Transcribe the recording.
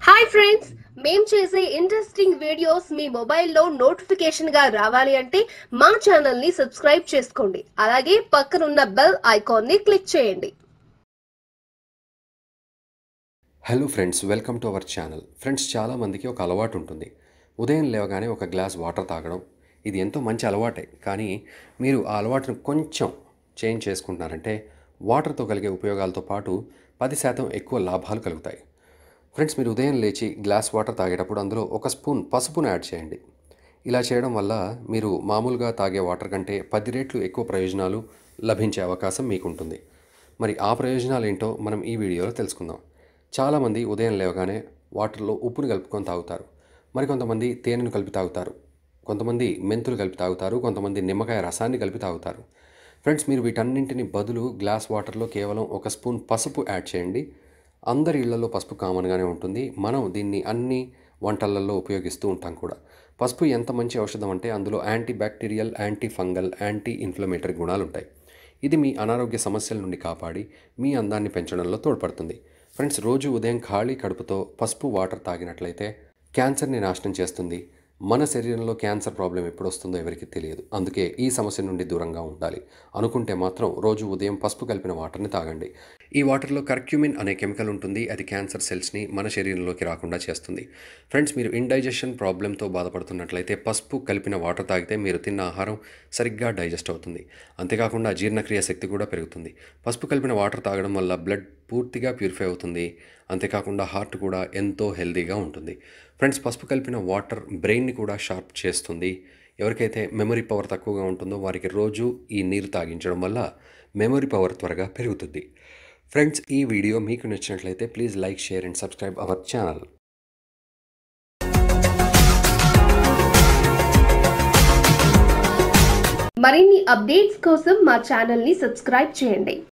hi friends మేం చేసే interesting videos మీ మొబైల్లో నోటిఫికేషన్ గా రావాలి అంటే మా ఛానల్ ని సబ్స్క్రైబ్ చేసుకోండి అలాగే పక్కనున్న బెల్ ఐకాన్ ని క్లిక్ చేయండి hello friends welcome to our channel friends చాలామందికి ఒక అలవాటు ఉంటుంది ఉదయం లేవగానే ఒక గ్లాస్ వాటర్ తాగడం ఇది ఎంతో మంచి అలవాటే కానీ మీరు ఆ అలవాటును కొంచెం చేంజ్ చేసుకుంటున్నారంటే వాటర్తో కలిగే ఉపయోగాలతో పాటు పది శాతం ఎక్కువ లాభాలు కలుగుతాయి ఫ్రెండ్స్ మీరు ఉదయం లేచి గ్లాస్ వాటర్ తాగేటప్పుడు అందులో ఒక స్పూన్ పసుపును యాడ్ చేయండి ఇలా చేయడం వల్ల మీరు మామూలుగా తాగే వాటర్ కంటే పది రెట్లు ఎక్కువ ప్రయోజనాలు లభించే అవకాశం మీకుంటుంది మరి ఆ ప్రయోజనాలు ఏంటో మనం ఈ వీడియోలో తెలుసుకుందాం చాలామంది ఉదయం లేవగానే వాటర్లో ఉప్పును కలుపుకొని తాగుతారు మరికొంతమంది తేనెను కలిపి తాగుతారు కొంతమంది మెంతులు కలిపి తాగుతారు కొంతమంది నిమ్మకాయ రసాన్ని కలిపి తాగుతారు ఫ్రెండ్స్ మీరు వీటన్నింటిని బదులు గ్లాస్ వాటర్లో కేవలం ఒక స్పూన్ పసుపు యాడ్ చేయండి అందరి ఇళ్లలో పసుపు కామన్గానే ఉంటుంది మనం దీన్ని అన్ని వంటలలో ఉపయోగిస్తూ ఉంటాం కూడా పసుపు ఎంత మంచి ఔషధం అంటే అందులో anti bacterial anti fungal anti inflammatory గుణాలు ఉంటాయి ఇది మీ అనారోగ్య సమస్యల నుండి కాపాడి మీ అందాన్ని పెంచడంలో తోడ్పడుతుంది ఫ్రెండ్స్ రోజు ఉదయం ఖాళీ కడుపుతో పసుపు వాటర్ తాగినట్లయితే క్యాన్సర్ని నాశనం చేస్తుంది మన శరీరంలో క్యాన్సర్ ప్రాబ్లం ఎప్పుడు వస్తుందో ఎవరికి తెలియదు అందుకే ఈ సమస్య నుండి దూరంగా ఉండాలి అనుకుంటే మాత్రం రోజు ఉదయం పసుపు కలిపిన వాటర్ని తాగండి ఈ వాటర్లో కర్క్యూమిన్ అనే కెమికల్ ఉంటుంది అది క్యాన్సర్ సెల్స్ని మన శరీరంలోకి రాకుండా చేస్తుంది ఫ్రెండ్స్ మీరు ఇండైజెషన్ ప్రాబ్లంతో బాధపడుతున్నట్లయితే పసుపు కలిపిన వాటర్ తాగితే మీరు తిన్న ఆహారం సరిగ్గా డైజెస్ట్ అవుతుంది అంతేకాకుండా జీర్ణక్రియ శక్తి కూడా పెరుగుతుంది పసుపు కలిపిన వాటర్ తాగడం వల్ల బ్లడ్ పూర్తిగా ప్యూరిఫై అవుతుంది అంతేకాకుండా హార్ట్ కూడా ఎంతో హెల్తీగా ఉంటుంది ఫ్రెండ్స్ పసుపు కలిపిన వాటర్ బ్రెయిన్ని కూడా షార్ప్ చేస్తుంది ఎవరికైతే మెమరీ పవర్ తక్కువగా ఉంటుందో వారికి రోజు ఈ నీరు తాగించడం వల్ల మెమరీ పవర్ త్వరగా పెరుగుతుంది ఫ్రెండ్స్ ఈ వీడియో మీకు నచ్చినట్లయితే please like share and subscribe our channel మరిన్ని అప్డేట్స్ కోసం మా ఛానల్ ని సబ్స్క్రైబ్ చేయండి